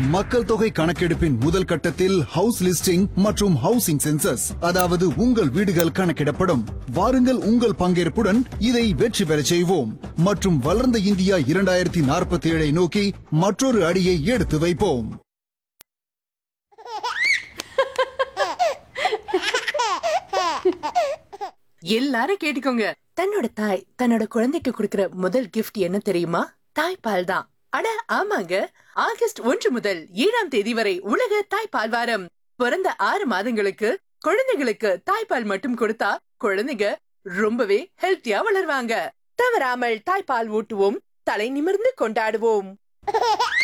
மக்கள் தொகை கணக்கெடுப்பின் முதல் கட்டத்தில் ஹவுஸ் லிஸ்டிங் மற்றும் ஹவுசிங் சென்சஸ் அதாவது உங்கள் வீடுகள் கணக்கிடப்படும் வாருங்கள் உங்கள் பங்கேற்புடன் இதை வெற்றி பெறச் செய்வோம் மற்றும் வளர்ந்த இந்தியா இரண்டாயிரத்தி நாற்பத்தி ஏழை நோக்கி மற்றொரு அடியை எடுத்து வைப்போம் எல்லாரும் கேட்டுக்கோங்க தன்னோட தாய் தன்னோட குழந்தைக்கு கொடுக்கிற முதல் gift என்ன தெரியுமா தாய்ப்பால் தான் அட ஆமாங்க ஆகஸ்ட் ஒன்று முதல் ஏழாம் தேதி வரை உலக தாய்ப்பால் வாரம் பிறந்த ஆறு மாதங்களுக்கு குழந்தைகளுக்கு தாய்ப்பால் மட்டும் கொடுத்தா குழந்தைங்க ரொம்பவே ஹெல்த்தியா வளருவாங்க தவறாமல் தாய்ப்பால் ஊட்டுவோம் தலை நிமிர்ந்து கொண்டாடுவோம்